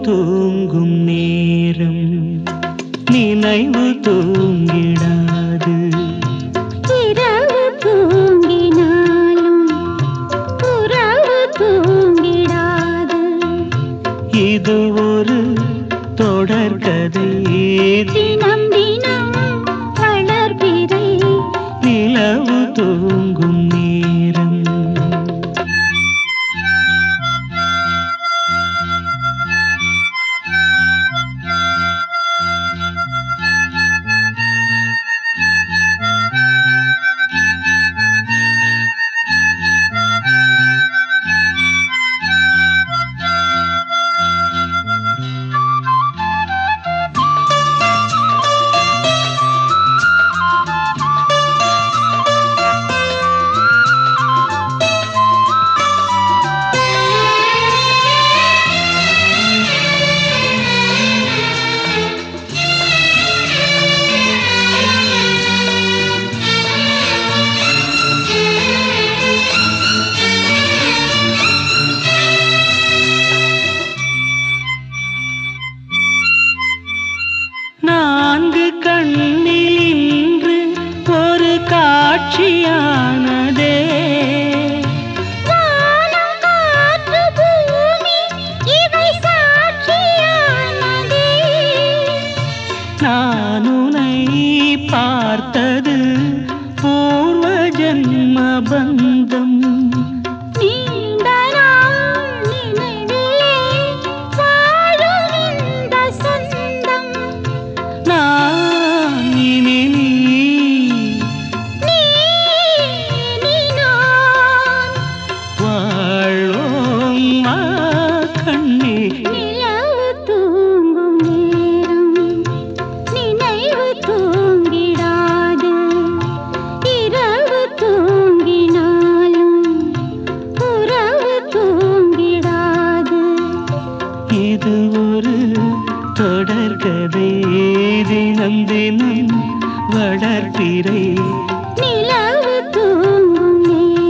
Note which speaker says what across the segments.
Speaker 1: தூங்கும் நேரம் நினைவு தூங்கிடாது
Speaker 2: இரவு தூங்கினாலும் புறவு தூங்கிடாது
Speaker 1: இது ஒரு தொடர்கதை
Speaker 2: தினம் தினம் வளர்பிறை
Speaker 1: நிலவு தூங்கும் நேரம் நான்கு கண்ணில் இன்று ஒரு காட்சியானதே
Speaker 2: வானம் காற்று பூமி இவை சாட்சியானதே
Speaker 1: நான் உன்னை பார்த்தது பூர்வ ஜன்ம பந்தம்
Speaker 2: நீண்ட நாள் நினைவிலே வாழும் இந்த சொந்தம்
Speaker 1: நான் இனி நீ
Speaker 2: நீ நீ நான்
Speaker 1: வாழ்வோம் வா கண்ணே
Speaker 2: நிலவு தூங்கும் நேரம் நினைவு தூங்கிடாது இரவு தூங்கினாலும் உறவு தூங்கிடாது
Speaker 1: இது ஒரு தொடர்கதை தினம் தினம் வளர்பிறை
Speaker 2: நிலவு தூங்கும்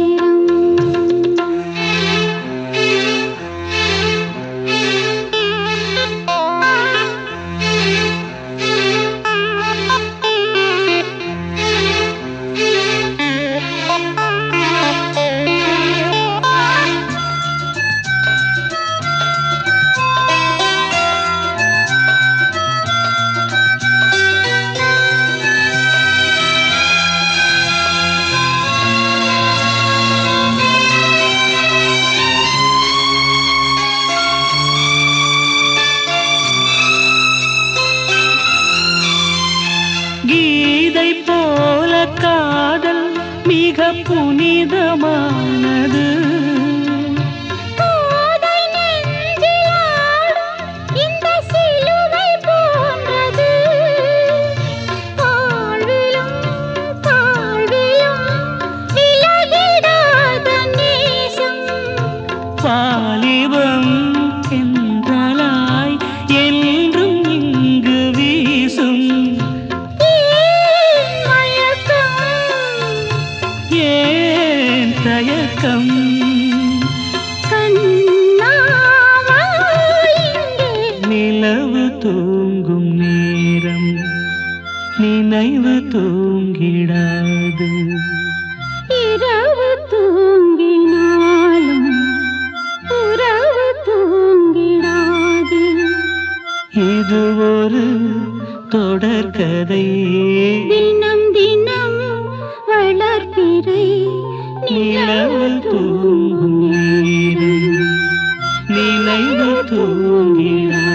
Speaker 2: நேரம்
Speaker 1: கீதை போல காதல் மிக புனிதமானது
Speaker 2: கோதை நெஞ்சில் ஆடும் இந்த சிலுவை போன்றது. வாழ்விலும் தாழ்விலும் விலகிடாத நேசம்.
Speaker 1: வாலிபம் என்றலாய் என்றும் இங்கு வீசும்
Speaker 2: ஏன் மயக்கம்?
Speaker 1: ஏன் தயக்கம்
Speaker 2: கண்ணாவா இங்கே?
Speaker 1: நிலவு தூங்கும் நேரம் நினைவு தூங்கிடாது
Speaker 2: இரவு தூங்கினாலும் உறவு தூங்கிடாது
Speaker 1: இது ஒரு தொடர்கதை
Speaker 2: தினம் தினம் வளர்பிறை
Speaker 1: நிலவு தூங்கும் நேரம் நினைவு தூங்கிடாது